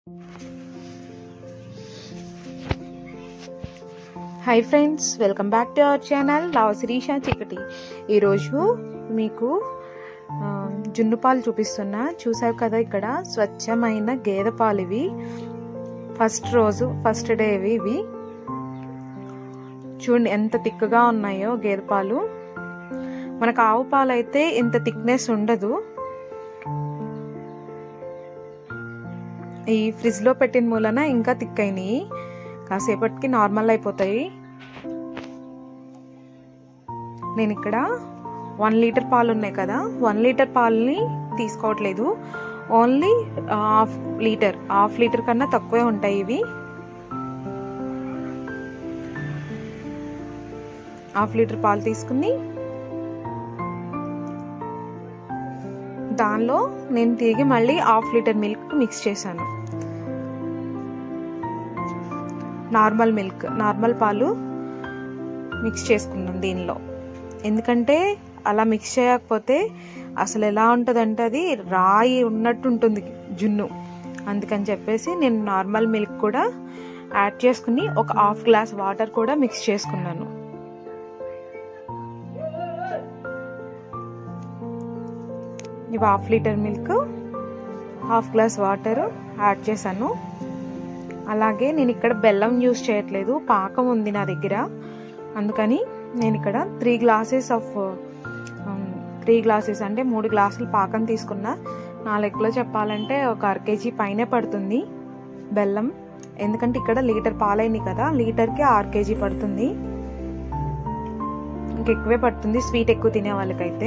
hi friends welcome back to our channel Lava Sirisha Chikati ఈరోజు మీకు ఆ, జున్ను పాలు చూపిస్తున్నా చూసారు కదా ఇక్కడ స్వచ్ఛమైన గేదె పాలు ఇవి ఫస్ట్ రోజు ఫస్ట్ డే ఇవి ఇవి చూడండి ఎంత తిక్కుగా ఉన్నాయో గేదె పాలు మనకు ఆవు పాలు అయితే ఇంత థిక్నెస్ ఉండదు ఈ ఫ్రిడ్జ్లో పెట్టిన మూలన ఇంకా థిక్ అయినాయి కాసేపటికి నార్మల్ అయిపోతాయి నేను ఇక్కడ వన్ లీటర్ పాలు ఉన్నాయి కదా వన్ లీటర్ పాలని తీసుకోవట్లేదు only half litre half litre కన్నా తక్కువే ఉంటాయి ఇవి హాఫ్ లీటర్ పాలు తీసుకుని దానిలో నేను తిరిగి మళ్ళీ హాఫ్ లీటర్ మిల్క్ మిక్స్ చేశాను నార్మల్ మిల్క్ నార్మల్ పాలు మిక్స్ చేసుకున్నాం దీనిలో ఎందుకంటే అలా మిక్స్ చేయకపోతే అసలు ఎలా ఉంటుందంటే అది రాయి ఉన్నట్టు ఉంటుంది జున్ను అందుకని చెప్పేసి నేను నార్మల్ మిల్క్ కూడా యాడ్ చేసుకుని ఒక హాఫ్ గ్లాస్ వాటర్ కూడా మిక్స్ చేసుకున్నాను ఇవి half litre milk half glass water add చేశాను అలాగే నేను ఇక్కడ బెల్లం యూస్ చేయట్లేదు పాకం ఉంది నా దగ్గర అందుకని నేను ఇక్కడ three glasses of three glasses అంటే మూడు గ్లాసులు పాకం తీసుకున్నా నా లెక్కలో చెప్పాలంటే ఒక అర కేజీ పైనే పడుతుంది బెల్లం ఎందుకంటే ఇక్కడ లీటర్ పాలైంది కదా లీటర్కి ఆరు కేజీ పడుతుంది ఇంకెక్కువే పడుతుంది స్వీట్ ఎక్కువ తినే వాళ్ళకైతే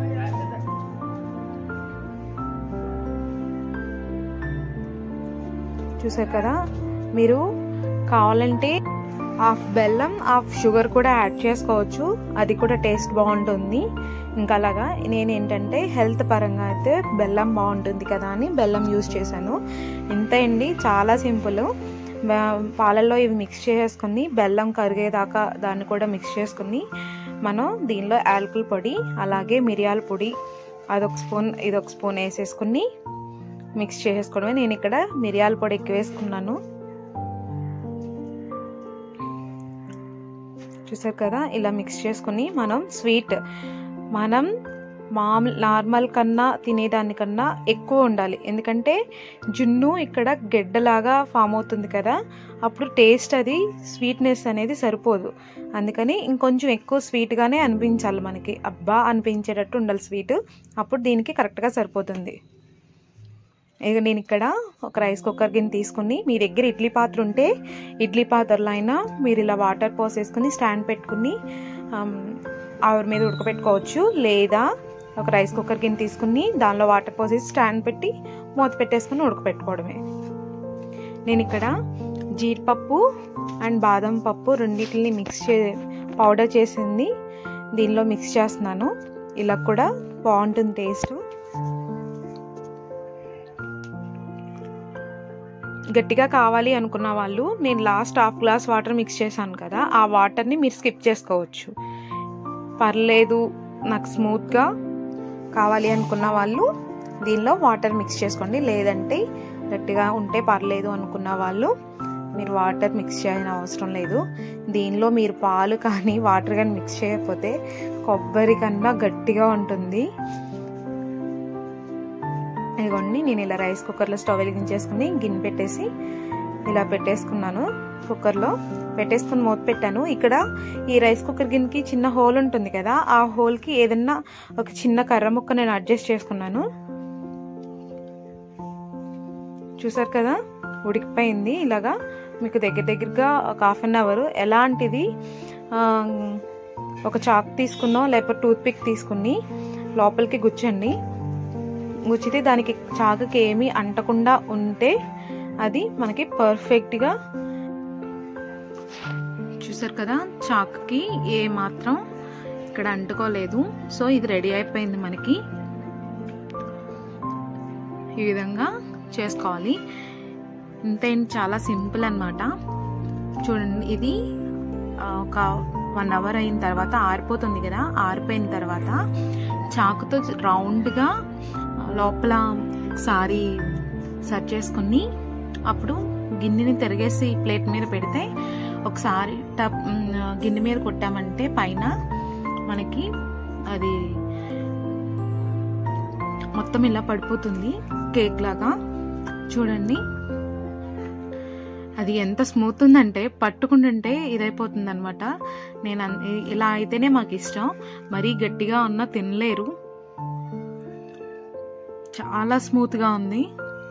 చూసారు కదా మీరు కావాలంటే హాఫ్ బెల్లం హాఫ్ షుగర్ కూడా యాడ్ చేసుకోవచ్చు అది కూడా టేస్ట్ బాగుంటుంది ఇంకా అలాగా నేను ఏంటంటే హెల్త్ పరంగా అయితే బెల్లం బాగుంటుంది కదా అని బెల్లం యూస్ చేశాను ఇంతే అండి చాలా సింపుల్ పాలల్లో ఇవి మిక్స్ చేసుకుని బెల్లం కరిగేదాకా దాన్ని కూడా మిక్స్ చేసుకుని మనం దీనిలో యాలకుల పొడి అలాగే మిరియాల పొడి అదొక స్పూన్ ఇదొక స్పూన్ వేసేసుకుని మిక్స్ చేసుకోవడమే నేను ఇక్కడ మిరియాల పొడి ఎక్కువ వేసుకున్నాను చూసారు కదా ఇలా మిక్స్ చేసుకుని మనం స్వీట్ మనం మామూలు నార్మల్ కన్నా తినేదానికన్నా ఎక్కువ ఉండాలి ఎందుకంటే జున్ను ఇక్కడ గెడ్డలాగా ఫామ్ అవుతుంది కదా అప్పుడు టేస్ట్ అది స్వీట్నెస్ అనేది సరిపోదు అందుకని ఇంకొంచెం ఎక్కువ స్వీట్గానే అనిపించాలి మనకి అబ్బా అనిపించేటట్టు ఉండాలి స్వీట్ అప్పుడు దీనికి కరెక్ట్గా సరిపోతుంది ఇక నేను ఇక్కడ ఒక రైస్ కుక్కర్ గిన్నె తీసుకుని మీ దగ్గర ఇడ్లీ పాత్ర ఉంటే ఇడ్లీ పాత్రలో అయినా మీరు ఇలా వాటర్ పోసేసుకుని స్టాండ్ పెట్టుకుని ఆవిరి మీద ఉడకపెట్టుకోవచ్చు లేదా ఒక రైస్ కుక్కర్ గిన్నె తీసుకుని దానిలో వాటర్ పోసేసి స్టాండ్ పెట్టి మూత పెట్టేసుకుని ఉడకపెట్టుకోవడమే నేను ఇక్కడ జీడిపప్పు అండ్ బాదం పప్పు రెండింటిని మిక్స్ చే పౌడర్ చేసింది దీనిలో మిక్స్ చేస్తున్నాను ఇలా కూడా బాగుంటుంది టేస్ట్ గట్టిగా కావాలి అనుకున్న వాళ్ళు నేను last half glass water mix చేశాను కదా ఆ వాటర్ని మీరు స్కిప్ చేసుకోవచ్చు పర్లేదు నాకు స్మూత్గా కావాలి అనుకున్న వాళ్ళు దీనిలో వాటర్ మిక్స్ చేసుకోండి లేదంటే గట్టిగా ఉంటే పర్లేదు అనుకున్న వాళ్ళు మీరు వాటర్ మిక్స్ చేయాల్సిన అవసరం లేదు దీనిలో మీరు పాలు కానీ వాటర్ కానీ మిక్స్ చేయకపోతే కొబ్బరి కన్నా గట్టిగా ఉంటుంది ఇదిగోండి నేను ఇలా రైస్ కుక్కర్లో స్టవ్ వెలిగించేసుకుని గిన్నె పెట్టేసి ఇలా పెట్టేసుకున్నాను కుక్కర్లో పెట్టేసుకుని మూత పెట్టాను ఇక్కడ ఈ రైస్ కుక్కర్ గిన్నెకి చిన్న హోల్ ఉంటుంది కదా ఆ హోల్కి ఏదన్నా ఒక చిన్న కర్ర ముక్క నేను అడ్జస్ట్ చేసుకున్నాను చూసారు కదా ఉడికిపోయింది ఇలాగా మీకు దగ్గర దగ్గరగా ఒక హాఫ్ అన్ అవర్ ఎలాంటిది ఒక చాక్ తీసుకున్నాం లేకపోతే టూత్ పిక్ తీసుకుని లోపలికి గుచ్చండి గుచ్చితే దానికి చాకుకి ఏమీ అంటకుండా ఉంటే అది మనకి పర్ఫెక్ట్గా చూసారు కదా చాకుకి ఏ మాత్రం ఇక్కడ అంటుకోలేదు సో ఇది రెడీ అయిపోయింది మనకి ఈ విధంగా చేసుకోవాలి ఇంతే చాలా సింపుల్ అనమాట చూడండి ఇది ఒక వన్ అవర్ అయిన తర్వాత ఆరిపోతుంది కదా ఆరిపోయిన తర్వాత చాకుతో రౌండ్గా లోపల ఒకసారి సర్చ్ చేసుకుని అప్పుడు గిన్నెని తిరిగేసి ప్లేట్ మీద పెడితే ఒకసారి టప్ మ్, గిన్నె మీద కొట్టామంటే పైన మనకి అది మొత్తం ఇలా పడిపోతుంది కేక్ లాగా చూడండి అది ఎంత స్మూత్ ఉందంటే పట్టుకుంటుంటే ఇదైపోతుంది అనమాట నేను అన్- ఇలా అయితేనే మాకు ఇష్టం మరీ గట్టిగా ఉన్నా తినలేరు చాలా స్మూత్గా ఉంది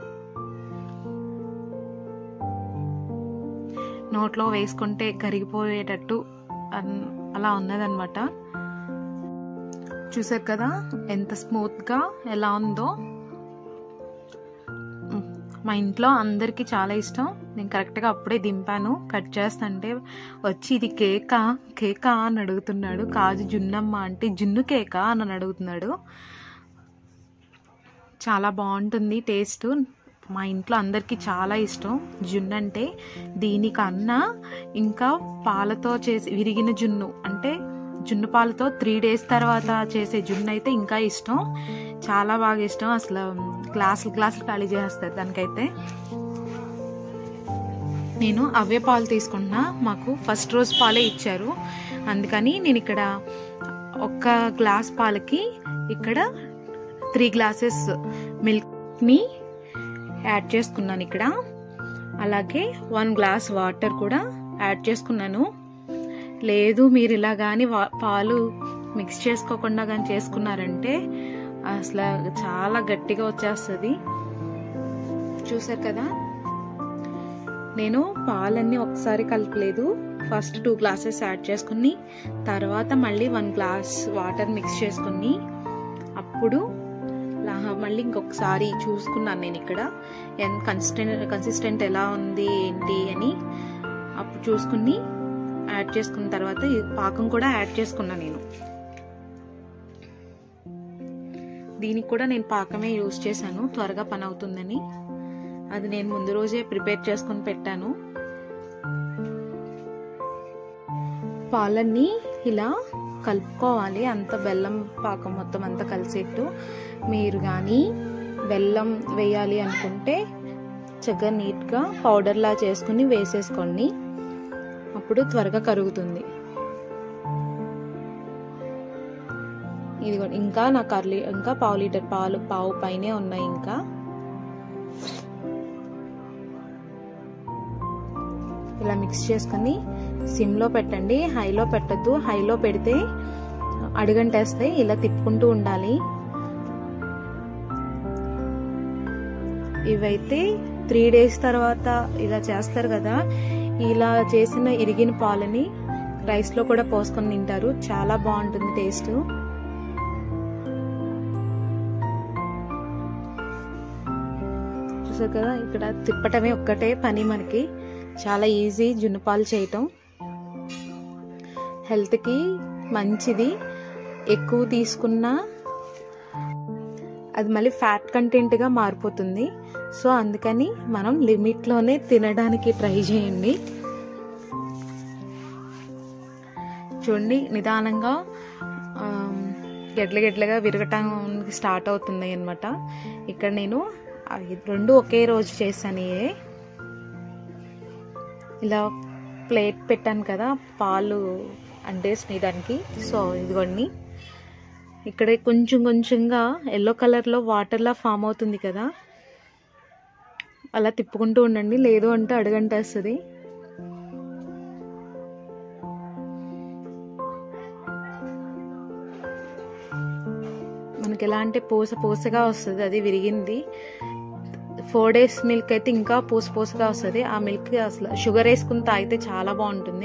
నోట్లో వేసుకుంటే కరిగిపోయేటట్టు అన్- అలా ఉన్నదన్నమాట చూసారు కదా ఎంత స్మూత్గా ఎలా ఉందో మ్, మా ఇంట్లో అందరికీ చాలా ఇష్టం నేను కరెక్ట్గా అప్పుడే దింపాను కట్ చేస్తుంటే వచ్చి ఇది కేకా కేకా అని అడుగుతున్నాడు కాదు జున్నమ్మ అంటే జున్ను కేకా అని అడుగుతున్నాడు చాలా బాగుంటుంది టేస్ట్ మా ఇంట్లో అందరికీ చాలా ఇష్టం జున్ను అంటే దీనికన్నా ఇంకా పాలతో చేసి విరిగిన జున్ను అంటే జున్ను పాలతో త్రీ డేస్ తర్వాత చేసే జున్ను అయితే ఇంకా ఇష్టం చాలా బాగా ఇష్టం అసలు గ్లాసులు గ్లాసులు ఖాళీ చేస్తారు దానికైతే నేను అవే పాలు తీసుకుంటున్నా మాకు ఫస్ట్ రోజు పాలే ఇచ్చారు అందుకని నేను ఇక్కడ ఒక్క గ్లాస్ పాలకి ఇక్కడ త్రీ గ్లాసెస్ మిల్క్ని యాడ్ చేసుకున్నాను ఇక్కడ అలాగే వన్ గ్లాస్ వాటర్ కూడా యాడ్ చేసుకున్నాను లేదు మీరు ఇలా కానీ పాలు మిక్స్ చేసుకోకుండా కానీ చేసుకున్నారంటే అసలు చాలా గట్టిగా వచ్చేస్తుంది చూసారు కదా నేను పాలన్నీ ఒకసారి కలపలేదు ఫస్ట్ టూ గ్లాసెస్ యాడ్ చేసుకుని తర్వాత మళ్ళీ వన్ గ్లాస్ వాటర్ మిక్స్ చేసుకుని అప్పుడు లా- మళ్ళీ ఇంకొకసారి చూసుకున్నాను నేను ఇక్కడ ఎంత కన్సిస్టెంట్ కన్సిస్టెంట్ ఎలా ఉంది ఏంటి అని అప్పుడు చూసుకుని యాడ్ చేసుకున్న తర్వాత ఈ పాకం కూడా యాడ్ చేసుకున్నా నేను దీనికి కూడా నేను పాకమే యూజ్ చేశాను త్వరగా పని అవుతుందని అది నేను ముందు రోజే ప్రిపేర్ చేసుకొని పెట్టాను పాలన్నీ ఇలా కలుపుకోవాలి అంత బెల్లం పాకం మొత్తం అంతా కలిసేట్టు మీరు కానీ బెల్లం వేయాలి అనుకుంటే చక్కగా నీట్గా పౌడర్లా చేసుకుని వేసేసుకోండి అప్పుడు త్వరగా కరుగుతుంది ఇది ఇంకా నాకు అర్లీ ఇంకా పావు లీటర్ పాలు పావు పైనే ఉన్నాయి ఇంకా ఇలా మిక్స్ చేసుకొని సిమ్లో పెట్టండి హైలో పెట్టద్దు హైలో పెడితే అడుగంటేస్తాయి ఇలా తిప్పుకుంటూ ఉండాలి ఇవైతే త్రీ డేస్ తర్వాత ఇలా చేస్తారు కదా ఇలా చేసిన ఇరిగిన పాలని రైస్లో కూడా పోసుకొని తింటారు చాలా బాగుంటుంది టేస్ట్ చూసారు కదా ఇక్కడ తిప్పటమే ఒక్కటే పని మనకి చాలా ఈజీ జున్నుపాలు చేయటం హెల్త్కి మంచిది ఎక్కువ తీసుకున్నా అది మళ్ళీ ఫ్యాట్ కంటెంట్గా మారిపోతుంది సో అందుకని మనం లిమిట్లోనే తినడానికి ట్రై చేయండి చూడండి నిదానంగా గెడ్ల గెడ్లగా విరగటానికి స్టార్ట్ అవుతుంది అనమాట ఇక్కడ నేను అవి రెండు ఒకే రోజు చేశాను ఏ ఇలా ప్లేట్ పెట్టాను కదా పాలు అంటేసినాయి దానికి సో ఇదిగోండి ఇక్కడ కొంచెం కొంచెంగా ఎల్లో కలర్లో వాటర్లా ఫామ్ అవుతుంది కదా అలా తిప్పుకుంటూ ఉండండి లేదు అంటే అడుగంటేస్తుంది మనకి ఎలా అంటే పూస పూసగా వస్తుంది అది విరిగింది ఫోర్ డేస్ మిల్క్ అయితే ఇంకా పూస పూసగా వస్తుంది ఆ మిల్క్ అసలు షుగర్ వేసుకుని తాగితే చాలా బాగుంటుంది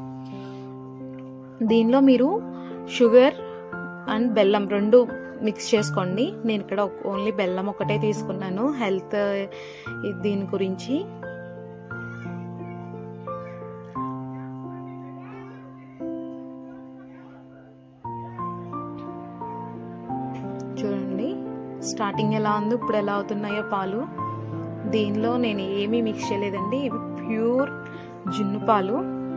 దీనిలో మీరు షుగర్ అండ్ బెల్లం రెండు మిక్స్ చేసుకోండి నేను ఇక్కడ ఓన్లీ బెల్లం ఒకటే తీసుకున్నాను హెల్త్ దీని గురించి చూడండి స్టార్టింగ్ ఎలా ఉందో ఇప్పుడు ఎలా అవుతున్నాయో పాలు దీనిలో నేను ఏమీ మిక్స్ చేయలేదండి ఇవి ప్యూర్ జున్ను పాలు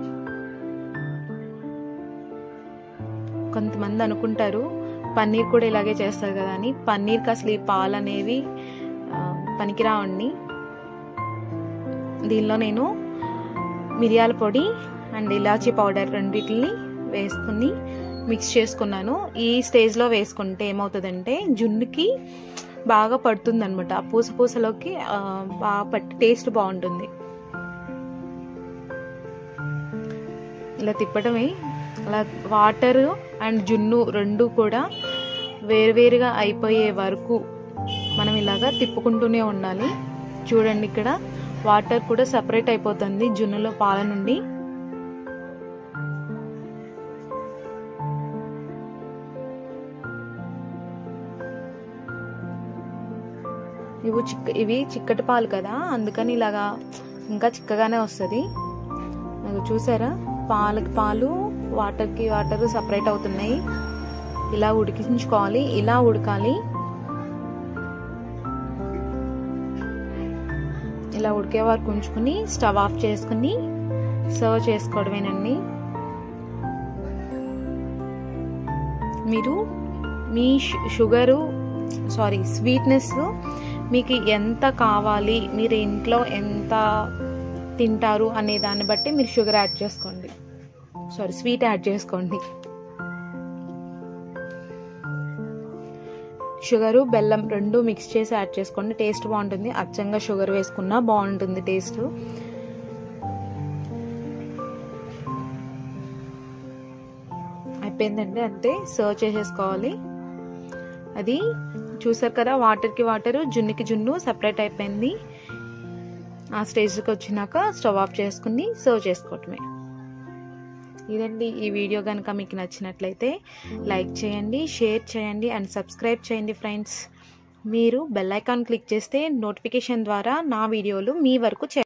కొంతమంది అనుకుంటారు పన్నీర్ కూడా ఇలాగే చేస్తారు కదా అని పన్నీర్కి అసలు ఈ పాలు అనేవి పనికిరావండి దీనిలో నేను మిరియాల పొడి అండ్ ఇలాచీ పౌడర్ రెండింటిని వేసుకుని మిక్స్ చేసుకున్నాను ఈ స్టేజ్లో వేసుకుంటే ఏమవుతుందంటే జున్నుకి బాగా పడుతుంది అనమాట ఆ పూస పూసలోకి ఆ, బాగా పట్టి టేస్ట్ బాగుంటుంది ఇలా తిప్పడమే అలా వాటర్ అండ్ జున్ను రెండు కూడా వేరువేరుగా అయిపోయే వరకు మనం ఇలాగా తిప్పుకుంటూనే ఉండాలి చూడండి ఇక్కడ వాటర్ కూడా సపరేట్ అయిపోతుంది జున్నులో పాల నుండి ఇవి చిక్క ఇవి చిక్కటి పాలు కదా అందుకని ఇలాగా ఇంకా చిక్కగానే వస్తుంది నాకు చూసారా పాలకి పాలు వాటర్కి వాటర్ సపరేట్ అవుతున్నాయి ఇలా ఉడికించుకోవాలి ఇలా ఉడకాలి ఇలా ఉడికే వరకు ఉంచుకుని స్టవ్ ఆఫ్ చేసుకుని సర్వ్ చేసుకోవడమేనండి మీరు మీ షుగరు సారీ స్వీట్నెస్ మీకు ఎంత కావాలి మీరు ఇంట్లో ఎంత తింటారు అనే దాన్ని బట్టి మీరు షుగర్ యాడ్ చేసుకోండి సారీ స్వీట్ యాడ్ చేసుకోండి షుగరు బెల్లం రెండు మిక్స్ చేసి యాడ్ చేసుకోండి టేస్ట్ బాగుంటుంది అచ్చంగా షుగర్ వేసుకున్నా బాగుంటుంది టేస్ట్ అయిపోయిందండి అంతే సర్వ్ చేసేసుకోవాలి అది చూసారు కదా వాటర్కి వాటర్ జున్నుకి జున్ను సపరేట్ అయిపోయింది ఆ స్టేజ్కి వచ్చినాక స్టవ్ ఆఫ్ చేసుకుని సర్వ్ చేసుకోవటమే ఇదండి ఈ వీడియో కనుక మీకు నచ్చినట్లయితే లైక్ చేయండి షేర్ చేయండి అండ్ సబ్స్క్రైబ్ చేయండి ఫ్రెండ్స్ మీరు బెల్ ఐకాన్ క్లిక్ చేస్తే నోటిఫికేషన్ ద్వారా నా వీడియోలు మీ వరకు